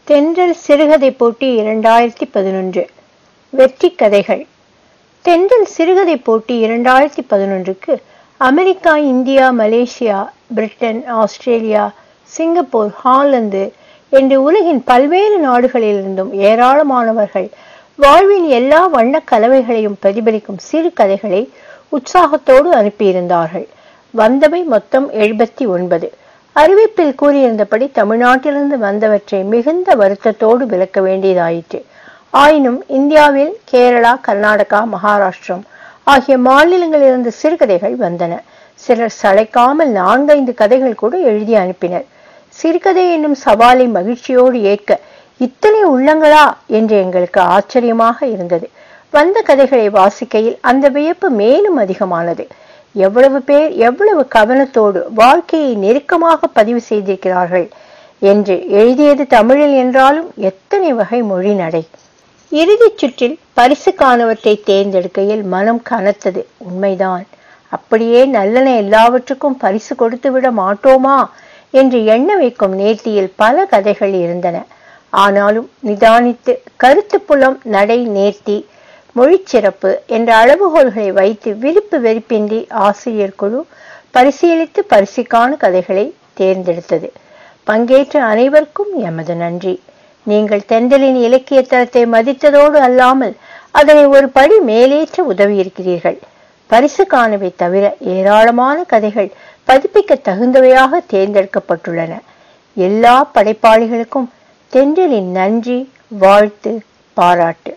தென்றல் சிறுகதை போட்டி இரண்டாயிரத்தி பதினொன்று வெற்றி கதைகள் தென்றல் சிறுகதை போட்டி இரண்டாயிரத்தி பதினொன்றுக்கு America India Malaysia Britain Australia Singapore Holland என்று உலகின் பல்வேறு நாடுகளிலிருந்தும் ஏராளமானவர்கள் வாழ்வின் எல்லா வண்ணக் கலவைகளையும் பிரதிபலிக்கும் சிறு கதைகளை உற்சாகத்தோடு அனுப்பியிருந்தார்கள் வந்தவை மொத்தம் எழுபத்தி ஒன்பது அறிவிப்பில் கூறியிருந்தபடி தமிழ்நாட்டிலிருந்து வந்தவற்றை மிகுந்த வருத்தத்தோடு விளக்க வேண்டியதாயிற்று ஆயினும் இந்தியாவில் கேரளா கர்நாடகா மகாராஷ்டிரம் ஆகிய மாநிலங்களிலிருந்து சிறுகதைகள் வந்தன சிலர் சளைக்காமல் நான்கைந்து கதைகள் கூட எழுதி அனுப்பினர் சிறுகதை என்னும் சவாலை மகிழ்ச்சியோடு ஏற்க இத்தனை உள்ளங்களா என்று எங்களுக்கு ஆச்சரியமாக இருந்தது வந்த கதைகளை வாசிக்கையில் அந்த வியப்பு மேலும் அதிகமானது எவ்வளவு பேர் எவ்வளவு கவனத்தோடு வாழ்க்கையை நெருக்கமாக பதிவு செய்திருக்கிறார்கள் என்று எழுதியது தமிழில் என்றாலும் எத்தனை வகை மொழி நடை இறுதிச் சுற்றில் பரிசுக்கானவற்றை தேர்ந்தெடுக்கையில் மனம் கனத்தது உண்மைதான் அப்படியே நல்லன எல்லாவற்றுக்கும் பரிசு கொடுத்து விட மாட்டோமா என்று எண்ண வைக்கும் நேர்த்தியில் பல கதைகள் இருந்தன ஆனாலும் நிதானித்து கருத்து புலம் நடை நேர்த்தி மொழிச்சிறப்பு என்ற அளவுகோல்களை வைத்து விருப்பு வெறுப்பின்றி ஆசிரியர் குழு பரிசீலித்து பரிசுக்கான கதைகளை தேர்ந்தெடுத்தது பங்கேற்ற அனைவருக்கும் எமது நன்றி நீங்கள் தென்றலின் இலக்கிய தரத்தை மதித்ததோடு அல்லாமல் அதனை ஒரு படி மேலேற்ற உதவியிருக்கிறீர்கள் பரிசு காணவை தவிர ஏராளமான கதைகள் பதிப்பிக்க தகுந்தவையாக தேர்ந்தெடுக்கப்பட்டுள்ளன எல்லா படைப்பாளிகளுக்கும் தென்றலின் நன்றி வாழ்த்து பாராட்டு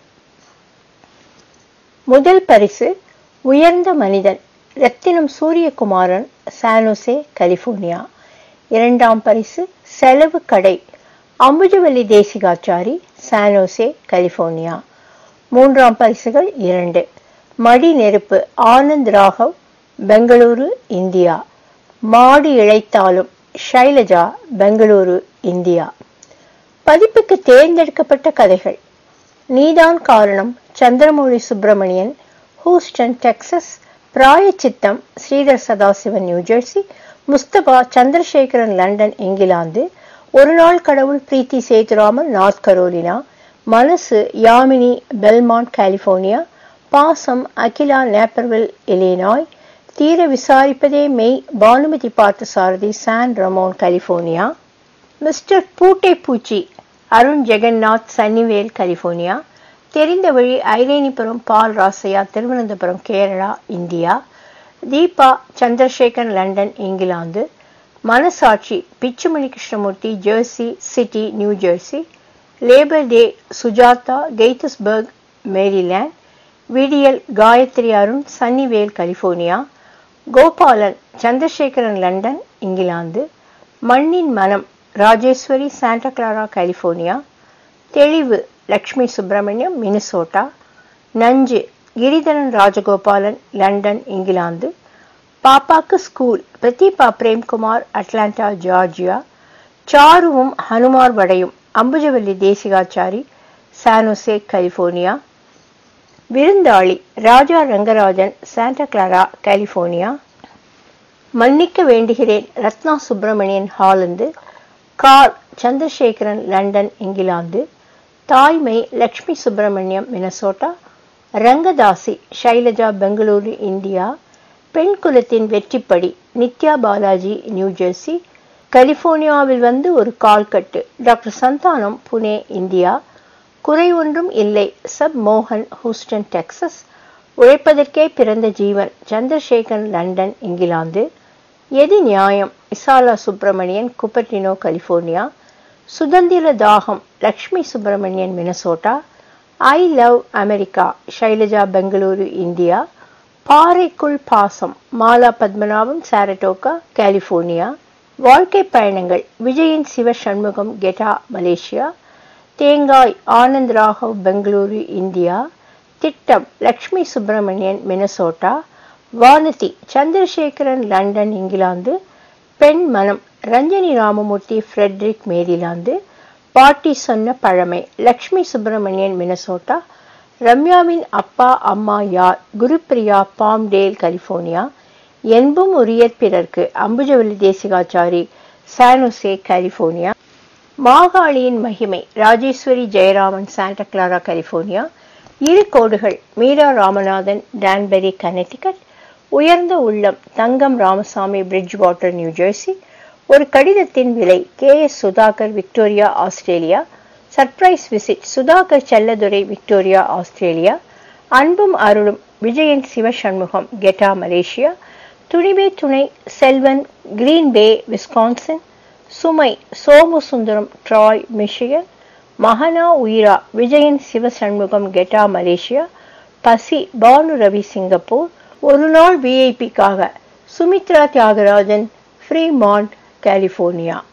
முதல் பரிசு உயர்ந்த மனிதன் ரத்தினம் சூரியகுமாரன் சானோசே கலிபோர்னியா இரண்டாம் பரிசு செலவு கடை அம்புஜவல்லி தேசிகாச்சாரி சானோசே கலிபோர்னியா மூன்றாம் பரிசுகள் இரண்டு மடி நெருப்பு ஆனந்த் ராகவ் பெங்களூரு இந்தியா மாடு இழைத்தாலும் ஷைலஜா பெங்களூரு இந்தியா பதிப்புக்கு தேர்ந்தெடுக்கப்பட்ட கதைகள் நீதான் காரணம் சந்திரமௌழி சுப்பிரமணியன் ஹூஸ்டன் டெக்சஸ் பிராயச்சித்தம் Sridhar Sadasivan New Jersey Mustafa Chandrasekaran London England ஒரு நாள் கடவுள் பிரீத்தி சேதுராமன் நார்த் கரோலினா மனசு யாமினி பெல்மாண்ட் கலிபோர்னியா பாசம் அகிலா நேப்பர்வில் இலினாய் தீர விசாரிப்பதே மெய் Bhanumathi Parthasarathy San Ramon California mister பூட்டை பூச்சி அருண் ஜெகநாத் சன்னிவேல் கலிபோர்னியா தெரிந்த வழி Irenipuram Paul Rasaiah Thiruvananthapuram Kerala India Deepa Chandrasekar London England மனசாட்சி Pichumani Krishnamurthy Jersey City New Jersey Labour Day Sujatha Gaithersburg Maryland விடியல் Gayathri Arun Sunnyvale California Gopalan Chandrasekaran London England மண்ணின் மனம் ராஜேஸ்வரி சாண்டா கிளாரா கலிபோர்னியா தெளிவு லக்ஷ்மி சுப்பிரமணியம் மினிசோட்டா நஞ்சு கிரிதரன் ராஜகோபாலன் லண்டன் இங்கிலாந்து பாப்பாக்கு school Pratibha Premkumar Atlanta Georgia சாருவும் ஹனுமார் வடையும் அம்புஜவல்லி தேசிகாச்சாரி சானோசே கலிபோர்னியா விருந்தாளி Raja Rangarajan Santa Clara California மன்னிக்க வேண்டுகிறேன் Ratna Subramanian Holland car Chandrasekaran London England தாய்மை லக்ஷ்மி சுப்பிரமணியம் மினசோட்டா ரங்கதாசி ஷைலஜா பெங்களூரு இந்தியா பெண் குலத்தின் வெற்றிப்படி நித்யா பாலாஜி நியூ ஜெர்சி கலிபோர்னியாவில் வந்து ஒரு கால்கட்டு டாக்டர் சந்தானம் புனே இந்தியா குறை ஒன்றும் இல்லை சப் மோகன் ஹூஸ்டன் டெக்சஸ் உழைப்பதற்கே பிறந்த ஜீவன் சந்திரசேகர் லண்டன் இங்கிலாந்து எது நியாயம் இசாலா சுப்பிரமணியன் குப்பட்டினோ கலிபோர்னியா சுதந்திர தாகம் Lakshmi Subramanian Minnesota I love America Shailaja Bengaluru India பாறைக்குள் பாசம் மாலா பத்மநாபம் சாரட்டோக்கா கலிபோர்னியா வாழ்க்கை பயணங்கள் விஜயின் சிவ சண்முகம் கெட்டா மலேசியா தேங்காய் ஆனந்த் ராகவ் பெங்களூரு இந்தியா திட்டம் Lakshmi Subramanian Minnesota Vanathi Chandrasekaran London England பெண் மனம் ரஞ்சனி ராமமூர்த்தி ஃப்ரெட்ரிக் மேரிலாந்து பாட்டி சொன்ன பழமை லக்ஷ்மி சுப்பிரமணியன் மினசோட்டா ரம்யாவின் அப்பா அம்மா யார் குருப்பிரியா பாம்டேல் கலிபோர்னியா என்பும் உரியற் பிறர்க்கு அம்புஜவல்லி தேசிகாச்சாரி சானோசே கலிபோர்னியா மாகாளியின் மகிமை Rajeswari Jayaraman Santa Clara California இரு கோடுகள் மீரா ராமநாதன் டான்பெரி கனெக்டிகட் உயர்ந்த உள்ளம் Thangam Ramasamy Bridgewater New Jersey ஒரு கடிதத்தின் விலை K S Sudhakar Victoria Australia surprise visit Sudhakar Selladurai Victoria Australia அன்பும் அருளும் விஜயன் சிவசண்முகம் கெட்டா மலேசியா துணிவே துணை செல்வன் கிரீன் பே விஸ்கான்சன் சுமை சோமசுந்தரம் ட்ராய் மிஷிகன் மகனா உயிரா விஜயன் சிவசண்முகம் கெட்டா மலேசியா பசி பானு ரவி சிங்கப்பூர் ஒரு நாள் விஐபிக்காக சுமித்ரா தியாகராஜன் ஃப்ரீமாண்ட் கலிஃபோர்னியா